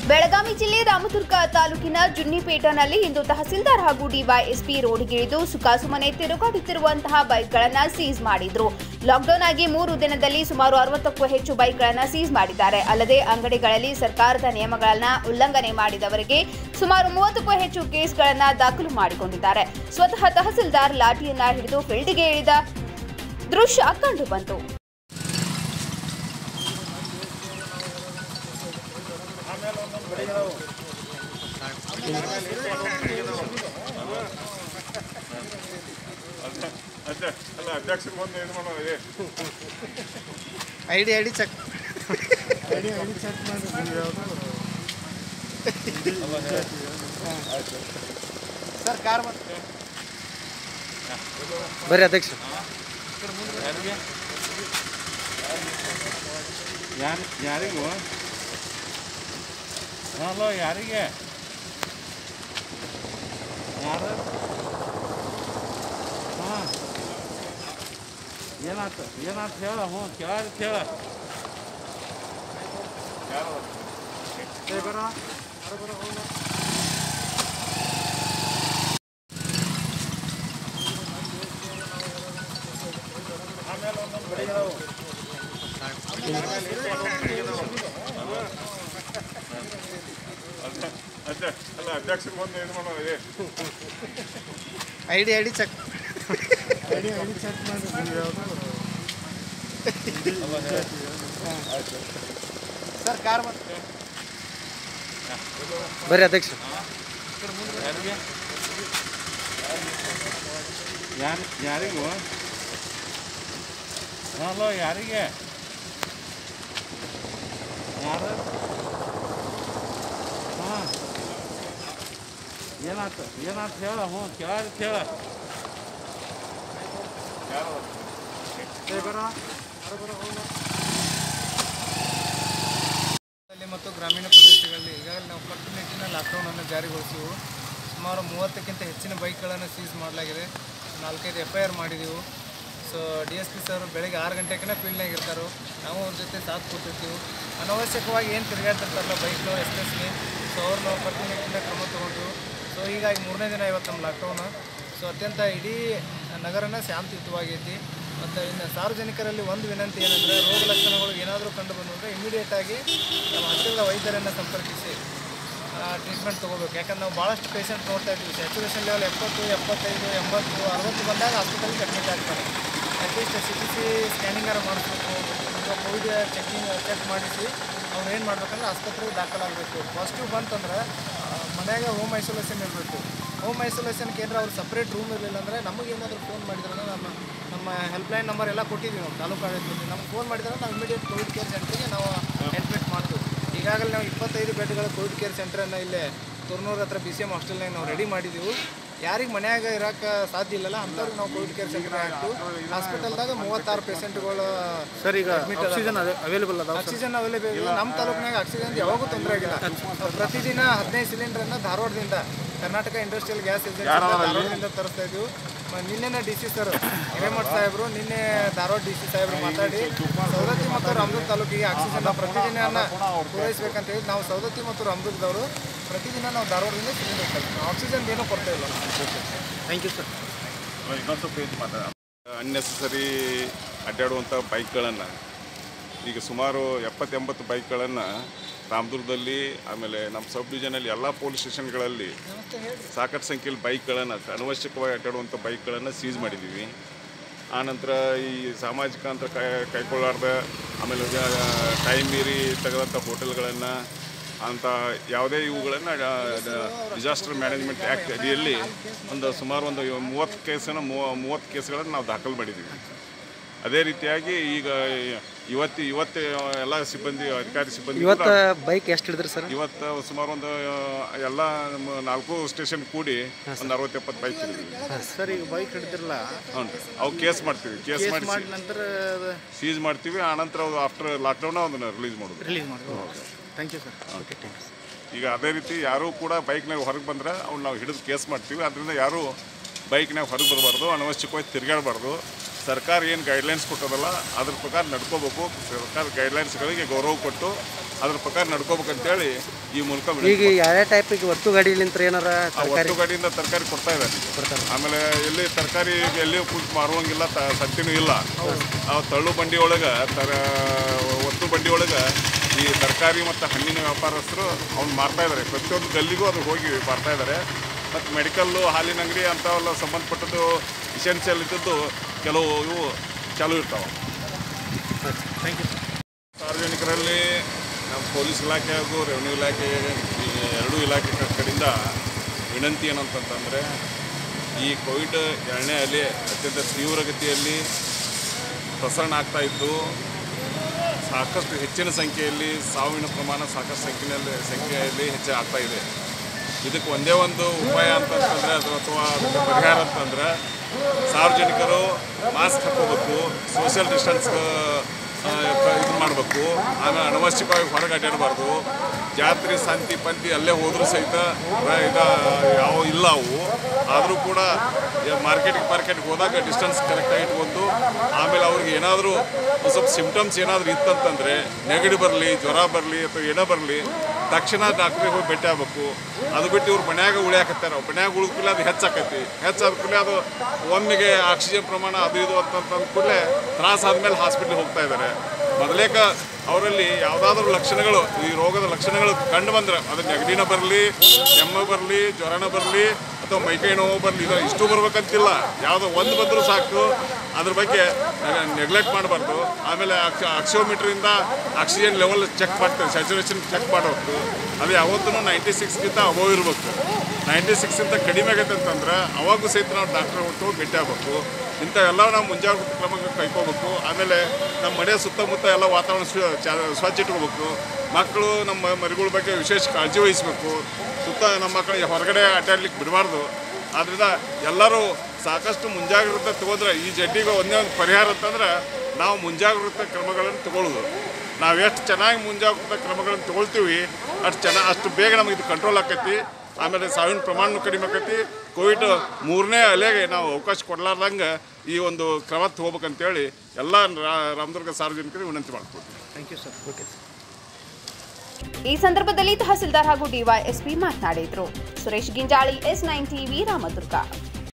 ಬೆಳಗಾವಿ ಜಿಲ್ಲೆ ರಾಮದುರ್ಗ ತಾಲೂಕಿನ ಜುನ್ನಿಪೇಟನಲ್ಲಿ ಇಂದು ತಹಸೀಲ್ದಾರ್ ಹಾಗೂ ಡಿವೈಎಸ್ಪಿ ರೋಡ್ಗಿಳಿದು ಸುಖಾಸುಮನೆ ತಿರುಗಾಡುತ್ತಿರುವಂತಹ ಬೈಕ್ಗಳನ್ನು ಸೀಸ್ ಮಾಡಿದ್ರು ಲಾಕ್ಡೌನ್ ಆಗಿ ಮೂರು ದಿನದಲ್ಲಿ ಸುಮಾರು ಅರವತ್ತಕ್ಕೂ ಹೆಚ್ಚು ಬೈಕ್ಗಳನ್ನು ಸೀಸ್ ಮಾಡಿದ್ದಾರೆ ಅಲ್ಲದೆ ಅಂಗಡಿಗಳಲ್ಲಿ ಸರ್ಕಾರದ ನಿಯಮಗಳನ್ನ ಉಲ್ಲಂಘನೆ ಮಾಡಿದವರಿಗೆ ಸುಮಾರು ಮೂವತ್ತಕ್ಕೂ ಹೆಚ್ಚು ಕೇಸ್ಗಳನ್ನು ದಾಖಲು ಮಾಡಿಕೊಂಡಿದ್ದಾರೆ ಸ್ವತಃ ತಹಸೀಲ್ದಾರ್ ಲಾಠಿಯನ್ನ ಹಿಡಿದು ಫೀಲ್ಡ್ಗೆ ಇಳಿದ ದೃಶ್ಯ ಕಂಡುಬಂತು ಅದೇ ಅಲ್ಲ ಅಧ್ಯಕ್ಷರು ಬಂದು ಇದು ಮಾಡೋದು I D I D check sir car ಬಂತು ಬರ್ರಿ ಅಧ್ಯಕ್ಷ ಯಾರಿಗೆ ಯಾರು ಯಾರಿಗೂ ಹಲೋ ಯಾರಿಗೆ ಯಾರು ಹಾಂ ಏನಾಯ್ತು ಏನಾಯ್ತು ಹೇಳ ಹ್ಞೂ ಕೇಳ ಕೇಳ ಅದೇ ಅಲ್ಲ ಅಧ್ಯಕ್ಷರು ಬಂದು ಇದು ಮಾಡೋದು I D I D check sir car ಬಂತು ಬರ್ರಿ ಅಧ್ಯಕ್ಷ ಯಾರಿಗೆ ಯಾರು ಯಾರಿಗೂ ಹಲೋ ಯಾರಿಗೆ ಯಾರು ಹಾಂ ಏನಾಯ್ತು ಏನಾಯ್ತು ಹೇಳ ಹ್ಞೂ ಕೇಳ ಕೇಳ ಲ್ಲಿ ಮತ್ತು ಗ್ರಾಮೀಣ ಪ್ರದೇಶಗಳಲ್ಲಿ ಈಗಾಗಲೇ ನಾವು ಕಟ್ಟುನಿಟ್ಟಿನ ಲಾಕ್ಡೌನನ್ನು ಜಾರಿಗೊಳಿಸಿವು ಸುಮಾರು ಮೂವತ್ತಕ್ಕಿಂತ ಹೆಚ್ಚಿನ ಬೈಕ್ಗಳನ್ನು ಸೀಸ್ ಮಾಡಲಾಗಿದೆ ನಾಲ್ಕೈದು ಎಫ್ ಐ ಆರ್ ಮಾಡಿದೆವು so D S P sir ಬೆಳಗ್ಗೆ ಆರು ಗಂಟೆಗೆ ಫೀಲ್ಡ್ನಾಗ ಇರ್ತಾರೆ ನಾವು ಅವ್ರ ಜೊತೆ ಸಾಥ್ ಕೊಟ್ಟಿರ್ತೀವಿ ಅನವಶ್ಯಕವಾಗಿ ಏನು ತಿರುಗಾಡ್ತಿರ್ತಾರಲ್ಲ ಬೈಕ್ನವ್ರು ಎಸ್ಪೆಷಲಿ ಸೊ ಅವ್ರು ನಾವು ಕಟ್ಟುನಿಟ್ಟಿನ ಕ್ರಮ ತೊಗೊಂಡು ಸೊ ಹೀಗಾಗಿ ಮೂರನೇ ದಿನ ಇವತ್ತು ನಮ್ಮ ಲಾಕ್ಡೌನು ಸೊ ಅತ್ಯಂತ ಇಡೀ ನಗರನ ಶಾಂತಿಯುತವಾಗೈತಿ ಮತ್ತು ಇನ್ನು ಸಾರ್ವಜನಿಕರಲ್ಲಿ ಒಂದು ವಿನಂತಿ ಏನಂದರೆ ರೋಗ ಲಕ್ಷಣಗಳು ಏನಾದರೂ ಕಂಡು ಬಂದರೆ ಇಮಿಡಿಯೇಟಾಗಿ ನಮ್ಮ ಹತ್ತಿರದ ವೈದ್ಯರನ್ನು ಸಂಪರ್ಕಿಸಿ ಟ್ರೀಟ್ಮೆಂಟ್ ತೊಗೋಬೇಕು ಯಾಕಂದ್ರೆ ನಾವು ಭಾಳಷ್ಟು ಪೇಷಂಟ್ ನೋಡ್ತಾ ಇದ್ದೀವಿ ಸ್ಯಾಚುರೇಷನ್ ಲೆವೆಲ್ ಎಪ್ಪತ್ತು ಎಪ್ಪತ್ತೈದು ಎಂಬತ್ತು ಅರವತ್ತು ಬಂದಾಗ ಹಾಸ್ಪಿಟಲ್ಗೆ ಅಡ್ಮಿಟ್ ಆಗ್ತಾರೆ ಅಟ್ಲೀಸ್ಟ್ ಸಿ ಟಿ ಸಿ ಸ್ಕ್ಯಾನಿಂಗಾರ ಮಾಡಿಸ್ಬೇಕು ಅಥವಾ ಕೋವಿಡ್ ಚೆಕಿಂಗ್ ಚೆಕ್ ಮಾಡಿಸಿ ಅವ್ರು ಏನು ಮಾಡ್ಬೇಕಂದ್ರೆ ಆಸ್ಪತ್ರೆಗೆ ದಾಖಲಾಗಬೇಕು ಪಾಸಿಟಿವ್ ಬಂತಂದ್ರೆ ಆ, ಮನ್ಯಾಗ ಹೋಮ್ ಐಸೋಲೇಷನ್ ಇರಬೇಕು ಹೋಮ್ ಐಸೋಲೇಷನ್ ಕೇಂದ್ರ ಅವ್ರು ಸಪ್ರೇಟ್ ರೂಮ್ ಇರಲಿಲ್ಲ ಅಂದರೆ ನಮಗೇನಾದರೂ ಫೋನ್ ಮಾಡಿದ್ರೆ ನಮ್ಮ ನಮ್ಮ ಹೆಲ್ಪ್ಲೈನ್ ನಂಬರ್ ಎಲ್ಲ ಕೊಟ್ಟಿದ್ದೀವಿ ನಾವು ತಾಲೂಕು ಆಡಳಿತದಲ್ಲಿ ನಮ್ಗೆ ಫೋನ್ ಮಾಡಿದ್ರೆ ನಾವು ಇಮಿಡಿಯೇಟ್ ಕೋವಿಡ್ ಕೇರ್ ಸೆಂಟ್ರಿಗೆ ನಾವು ಅಡ್ಮಿಟ್ ಮಾಡ್ತೀವಿ ಈಗಾಗಲೇ ನಾವು ಇಪ್ಪತ್ತೈದು ಬೆಡ್ಗಳ ಕೋವಿಡ್ ಕೇರ್ ಸೆಂಟ್ರನ್ನು ಇಲ್ಲೇ ತುರ್ನೂರು ಹತ್ರ ಬಿ ಸಿ ಎಮ್ ಹಾಸ್ಟೆಲ್ನಾಗ ನಾವು ರೆಡಿ ಮಾಡಿದ್ದೀವಿ ಯಾರಿಗೆ ಮನ್ಯಾಗ ಇರೋಕೆ ಸಾಧ್ಯ ಇಲ್ಲಲ್ಲ ಅಂಥವ್ರಿಗೆ ನಾವು ಕೋವಿಡ್ ಕೇರ್ ಸೆಂಟರ್ ಹಾಕ್ತೀವಿ ಹಾಸ್ಪಿಟಲ್ದಾಗ ಮೂವತ್ತಾರು ಪೇಷಂಟ್ಗಳು ಸರ್ ಈಗ ಆಕ್ಸಿಜನ್ ಅವೈಲೇಬಲ್ ಅದಾವ ಆಕ್ಸಿಜನ್ ಅವೈಲೇಬಲ್ ಇಲ್ಲ ನಮ್ಮ ತಾಲೂಕಿನಾಗ ಆಕ್ಸಿಜನ್ ಯಾವಾಗೂ ತೊಂದರೆ ಆಗಿಲ್ಲ ಪ್ರತಿದಿನ ಹದಿನೈದು ಸಿಲಿಂಡರ್ನ ಧಾರವಾಡದಿಂದ ಕರ್ನಾಟಕ ಇಂಡಸ್ಟ್ರಿಯಲ್ ಗ್ಯಾಸ್ ಏಜೆನ್ಸಿ ಧಾರವಾಡದಿಂದ ತರಿಸ್ತಾ ಇದ್ವಿ ಮ- ನಿನ್ನೆನ ಡಿ ಸಿ ಸರ್ ಹಿರೇಮಠ ಸಾಹೇಬರು ನಿನ್ನೆ ಧಾರವಾಡ ಡಿ ಸಿ ಸಾಹೇಬರು ಮಾತಾಡಿ ಸವದತ್ತಿ ಮತ್ತು ರಾಮದುರ್ಗ ತಾಲೂಕಿಗೆ ಆಕ್ಸಿಜನ್ ಪ್ರತಿದಿನ ಪೂರೈಸಬೇಕಂತ ಹೇಳಿ ನಾವು ಸವದತ್ತಿ ಮತ್ತು ರಾಮದುರ್ಗದವರು ಪ್ರತಿದಿನ ನಾವು ಧಾರವಾಡದಿಂದ ಸಿಲಿಂಡರ್ ತರ್ತೀವಿ ಆಕ್ಸಿಜನ್ ಏನೂ ಕೊರತೆ ಇಲ್ಲ ಥ್ಯಾಂಕ್ ಯು ಸರ್ ಇನ್ನೊಂದು ಸ್ವಲ್ಪ ಇದು ಮಾತಾಡ ಅನ್ನೆಸರಿ ಅಡ್ಡಾಡುವಂಥ ಬೈಕ್ಗಳನ್ನು ಈಗ ಸುಮಾರು ಎಪ್ಪತ್ತೆಂಬತ್ತು ಬೈಕ್ಗಳನ್ನು ರಾಮದುರ್ಗದಲ್ಲಿ ಆಮೇಲೆ ನಮ್ಮ ಸಬ್ ಡಿವಿಷನಲ್ಲಿ ಎಲ್ಲ ಪೊಲೀಸ್ ಸ್ಟೇಷನ್ಗಳಲ್ಲಿ ಸಾಕಷ್ಟು ಸಂಖ್ಯೆಯಲ್ಲಿ ಬೈಕ್ಗಳನ್ನು ಅನವಶ್ಯಕವಾಗಿ ಅಡ್ಡಾಡುವಂಥ ಬೈಕ್ಗಳನ್ನು ಸೀಸ್ ಮಾಡಿದ್ದೀವಿ ಆನಂತರ ಈ ಸಾಮಾಜಿಕ ಅಂತರ ಕೈ ಕೈಗೊಳ್ಳಾರ್ದ ಆಮೇಲೆ ಟೈಮ್ ಮೀರಿ ತೆಗೆದಂಥ ಹೋಟೆಲ್ಗಳನ್ನು ಅಂತ ಯಾವುದೇ ಇವುಗಳನ್ನು ಡಿಸಾಸ್ಟರ್ ಮ್ಯಾನೇಜ್ಮೆಂಟ್ ಆ್ಯಕ್ಟ್ ಅಡಿಯಲ್ಲಿ ಒಂದು ಸುಮಾರು ಒಂದು ಮೂವತ್ತು ಕೇಸನ್ನು ಮೂವತ್ತು ಕೇಸ್ಗಳನ್ನು ನಾವು ದಾಖಲು ಮಾಡಿದ್ದೀವಿ ಅದೇ ರೀತಿಯಾಗಿ ಈಗ ಇವತ್ತು ಇವತ್ತು ಎಲ್ಲ ಸಿಬ್ಬಂದಿ ಅಧಿಕಾರಿ ಸಿಬ್ಬಂದಿ ಇವತ್ತು ಕೂಡ ಬೈಕ್ ಎಷ್ಟು ಹಿಡಿದ್ರಿ ಸರ್ ಇವತ್ತು ಸುಮಾರು ಒಂದು ಎಲ್ಲ ನಮ್ಮ ನಾಲ್ಕು ಸ್ಟೇಷನ್ ಕೂಡಿ ಒಂದು ಅರವತ್ತು ಎಪ್ಪತ್ತು ಬೈಕ್ ಹಿಡಿದ್ವಿ ಸರ್ ಈಗ ಬೈಕ್ ಹಿಡಿದಿರಲ್ಲ ಹ್ಞೂ ರೀ ಅವು ಕೇಸ್ ಮಾಡ್ತೀವಿ ಕೇಸ್ ಮಾಡಿ ಮಾಡಿ ನಂತರ ಸೀಸ್ ಮಾಡ್ತೀವಿ ಆನಂತರ ಅದು ಆಫ್ಟರ್ ಲಾಕ್ಡೌನ್ ಅದನ್ನು ರಿಲೀಸ್ ಮಾಡೋದು ರಿಲೀಸ್ ಮಾಡ್ಬೋದು thank you sir okay thank you ಈಗ ಅದೇ ರೀತಿ ಯಾರೂ ಕೂಡ ಬೈಕ್ನಾಗ ಹೊರಗೆ ಬಂದ್ರೆ ಅವ್ನು ನಾವು ಹಿಡಿದು ಕೇಸ್ ಮಾಡ್ತೀವಿ ಅದರಿಂದ ಯಾರೂ ಬೈಕ್ನಾಗ ಹೊರಗೆ ಬರಬಾರ್ದು ಅನವಶ್ಯಕವಾಗಿ ತಿರುಗಾಡಬಾರ್ದು ಸರ್ಕಾರ ಏನು ಗೈಡ್ಲೈನ್ಸ್ ಕೊಟ್ಟದಲ್ಲ ಅದ್ರ ಪ್ರಕಾರ ನಡ್ಕೋಬೇಕು ಸರ್ಕಾರ ಗೈಡ್ಲೈನ್ಸ್ಗಳಿಗೆ ಗೌರವ ಕೊಟ್ಟು ಅದ್ರ ಪ್ರಕಾರ ನಡ್ಕೋಬೇಕಂತೇಳಿ ಈ ಮೂಲಕ ಈಗ ವಿನಂತಿ ಯಾವ್ಯಾವ ಟೈಪಿಗೆ ಒತ್ತು ಗಾಡಿಲಿಂತ್ರ ಏನಾರ ಆ ಒತ್ತು ಗಾಡಿಯಿಂದ ತರಕಾರಿ ಕೊಡ್ತಾ ಇದ್ದಾರೆ ಆಮೇಲೆ ಎಲ್ಲಿ ತರಕಾರಿ ಎಲ್ಲಿ ಕೂತ್ ಮಾರುವಂಗಿಲ್ಲ ತ ಸತ್ತಿನೂ ಇಲ್ಲ ಆ ತಳ್ಳು ಬಂಡಿ ಒಳಗೆ ತರ ಒತ್ತು ಬಂಡಿ ಒಳಗೆ ಈ ತರಕಾರಿ ಮತ್ತು ಹಣ್ಣಿನ ವ್ಯಾಪಾರಸ್ಥರು ಅವ್ನು ಮಾರ್ತಾ ಇದ್ದಾರೆ ಪ್ರತಿಯೊಂದು ಗಲ್ಲಿಗೂ ಅದು ಹೋಗಿ ಮಾರ್ತಾ ಇದ್ದಾರೆ ಮತ್ತು ಮೆಡಿಕಲ್ಲು ಹಾಲಿನ ಅಂಗಡಿ ಅಂಥವೆಲ್ಲ ಸಂಬಂಧಪಟ್ಟದ್ದು ಇಸೆನ್ಷಿಯಲ್ ಇದ್ದದ್ದು ಕೆಲವು ಇವು ಚಾಲೂ ಇರ್ತಾವೆ ಥ್ಯಾಂಕ್ ಯು ಸಾರ್ವಜನಿಕರಲ್ಲಿ ನಮ್ಮ ಪೊಲೀಸ್ ಇಲಾಖೆ ಹಾಗೂ ರೆವಿನ್ಯೂ ಇಲಾಖೆ ಈ ಎರಡೂ ಇಲಾಖೆ ಕ- ಕಡೆಯಿಂದ ವಿನಂತಿ ಏನಂತಂತಂದರೆ ಈ ಕೋವಿಡ್ ಎರಡನೇ ಅಲೆ ಅತ್ಯಂತ ತೀವ್ರಗತಿಯಲ್ಲಿ ಪ್ರಸರಣ ಆಗ್ತಾ ಇದ್ದು ಸಾಕಷ್ಟು ಹೆಚ್ಚಿನ ಸಂಖ್ಯೆಯಲ್ಲಿ ಸಾವಿನ ಪ್ರಮಾಣ ಸಾಕಷ್ಟು ಸಂಖ್ಯೆಯಲ್ಲಿ ಸಂಖ್ಯೆಯಲ್ಲಿ ಹೆಚ್ಚು ಆಗ್ತಾ ಇದೆ ಇದಕ್ಕೆ ಒಂದೇ ಒಂದು ಉಪಾಯ ಅಂತಂತಂದರೆ ಅದು ಅಥವಾ ಅದಕ್ಕೆ ಪರಿಹಾರ ಅಂತಂದ್ರೆ ಸಾರ್ವಜನಿಕರು ಮಾಸ್ಕ್ ಹಾಕೋಬೇಕು ಸೋಷಿಯಲ್ ಡಿಸ್ಟೆನ್ಸ್ ಇದು ಮಾಡಬೇಕು ಆಮೇಲೆ ಅನವಶ್ಯಕವಾಗಿ ಹೊರಗೆ ಅಡ್ಡಾಡಬಾರ್ದು ಜಾತ್ರೆ ಸಂತಿ ಪಂತಿ ಅಲ್ಲೇ ಹೋದರೂ ಸಹಿತ ರ- ಇದ ಯಾವ ಇಲ್ಲ ಅವು ಆದರೂ ಕೂಡ ಮಾರ್ಕೆಟಿಗೆ ಮಾರ್ಕೆಟ್ಗೆ ಹೋದಾಗ ಡಿಸ್ಟೆನ್ಸ್ ಕರೆಕ್ಟಾಗಿ ಇಟ್ಕೊಂಡು ಆಮೇಲೆ ಅವ್ರಿಗೆ ಏನಾದರೂ ಸ್ವಲ್ಪ ಸಿಮ್ಟಮ್ಸ್ ಏನಾದರೂ ಇತ್ತಂತಂದರೆ ನೆಗಡಿ ಬರಲಿ ಜ್ವರ ಬರಲಿ ಅಥವಾ ಏನೋ ಬರಲಿ ತಕ್ಷಣ ಡಾಕ್ಟ್ರಿಗೆ ಹೋಗಿ ಭೇಟಿ ಆಗ್ಬೇಕು ಅದು ಬಿಟ್ಟು ಇವ್ರು ಮನ್ಯಾಗ ಉಳಿಯಾಕತ್ತಾರ ಮನ್ಯಾಗ ಉಳಿದ ಕೂಡಲೇ ಅದು ಹೆಚ್ಚಾಕೈತಿ ಹೆಚ್ಚಾದ ಕೂಡಲೇ ಅದು ಒಮ್ಮೆಗೆ ಆಕ್ಸಿಜನ್ ಪ್ರಮಾಣ ಅದು ಇದು ಅಂತಂದ ಕೂಡಲೇ ತ್ರಾಸ ಆದಮೇಲೆ ಹಾಸ್ಪಿಟ್ಲಿಗೆ ಹೋಗ್ತಾ ಇದ್ದಾರೆ ಮೊದಲೇಕ ಅವರಲ್ಲಿ ಯಾವುದಾದ್ರೂ ಲಕ್ಷಣಗಳು ಈ ರೋಗದ ಲಕ್ಷಣಗಳು ಕಂಡು ಬಂದ್ರೆ ಅದು ನೆಗಡಿನ ಬರಲಿ ಕೆಮ್ಮು ಬರಲಿ ಜ್ವರನ ಬರಲಿ ಅಥವಾ ಮೈಕೈ ನೋವು ಬರಲಿ ಇದು ಇಷ್ಟು ಬರ್ಬೇಕಂತಿಲ್ಲ ಯಾವುದೋ ಒಂದು ಬಂದರೂ ಸಾಕು ಅದ್ರ ಬಗ್ಗೆ ನೆಗ್ಲೆಕ್ಟ್ ಮಾಡಬಾರ್ದು ಆಮೇಲೆ ಆಕ್ಸಿಯೋಮೀಟ್ರಿಂದ ಆಕ್ಸಿಜನ್ ಲೆವೆಲ್ ಚೆಕ್ ಮಾಡ್ತಾರೆ ಸ್ಯಾಚುರೇಷನ್ ಚೆಕ್ ಮಾಡಬೇಕು ಅದು ಯಾವತ್ತೂ ನೈಂಟಿ ಸಿಕ್ಸ್ಗಿಂತ ಅಬೋವ್ ಇರಬೇಕು ನೈಂಟಿ ಸಿಕ್ಸ್ಗಿಂತ ಕಡಿಮೆ ಆಗೈತೆ ಅಂತಂದ್ರೆ ಅವಾಗೂ ಸಹಿತ ನಾವು ಡಾಕ್ಟರ್ ಹೊಟ್ಟು ಭೇಟಿ ಆಗಬೇಕು ಇಂಥವೆಲ್ಲ ನಾವು ಮುಂಜಾಗ್ರತೆ ಕ್ರಮ ಕೈಕೋಬೇಕು ಆಮೇಲೆ ನಮ್ಮ ಮನೆ ಸುತ್ತಮುತ್ತ ಎಲ್ಲ ವಾತಾವರಣ ಸ್ವ- ಚ- ಸ್ವಚ್ಛ ಇಟ್ಕೋಬೇಕು ಮಕ್ಕಳು ನಮ್ಮ ಮರಿಗಳ ಬಗ್ಗೆ ವಿಶೇಷ ಕಾಳಜಿ ವಹಿಸಬೇಕು ಸುತ್ತ ನಮ್ಮ ಮಕ್ಕಳಿಗೆ ಹೊರಗಡೆ ಅಡ್ಡಾಡ್ಲಿಕ್ಕೆ ಬಿಡಬಾರ್ದು ಆದ್ದರಿಂದ ಎಲ್ಲರೂ ಸಾಕಷ್ಟು ಮುಂಜಾಗ್ರತೆ ತಗೊಂಡ್ರೆ ಈ ಜಡ್ಡಿಗೆ ಒಂದೇ ಒಂದು ಪರಿಹಾರ ಅಂತಂದ್ರೆ ನಾವು ಮುಂಜಾಗ್ರತೆ ಕ್ರಮಗಳನ್ನು ತಗೊಳ್ಳೋದು ನಾವು ಎಷ್ಟು ಚೆನ್ನಾಗಿ ಮುಂಜಾಗ್ರತಾ ಕ್ರಮಗಳನ್ನು ತಗೊಳ್ತೀವಿ ಅಷ್ಟು ಚೆನ್ನಾಗಿ ಅಷ್ಟು ಬೇಗ ನಮಗೆ ಇದು ಕಂಟ್ರೋಲ್ ಆಕೈತಿ ಆಮೇಲೆ ಸಾವಿನ ಪ್ರಮಾಣ ಕಡಿಮೆ ಆಕೈತಿ ಕೋವಿಡ್ ಮೂರನೇ ಅಲೆಗೆ ನಾವು ಅವಕಾಶ ಕೊಡಲಾರ್ದಂಗೆ ಈ ಒಂದು ಕ್ರಮ ತಗೋಬೇಕಂತೇಳಿ ಎಲ್ಲ ರಾ- ರಾಮದುರ್ಗ ಸಾರ್ವಜನಿಕರಿಗೆ ವಿನಂತಿ ಮಾಡ್ತೀವಿ thank you sir okay sir ಈ ಸಂದರ್ಭದಲ್ಲಿ ತಹಸೀಲ್ದಾರ್ ಹಾಗೂ ಡಿವೈಎಸ್ಪಿ ಮಾತನಾಡಿದರು Suresh Ginjali S nine TV Ramdurg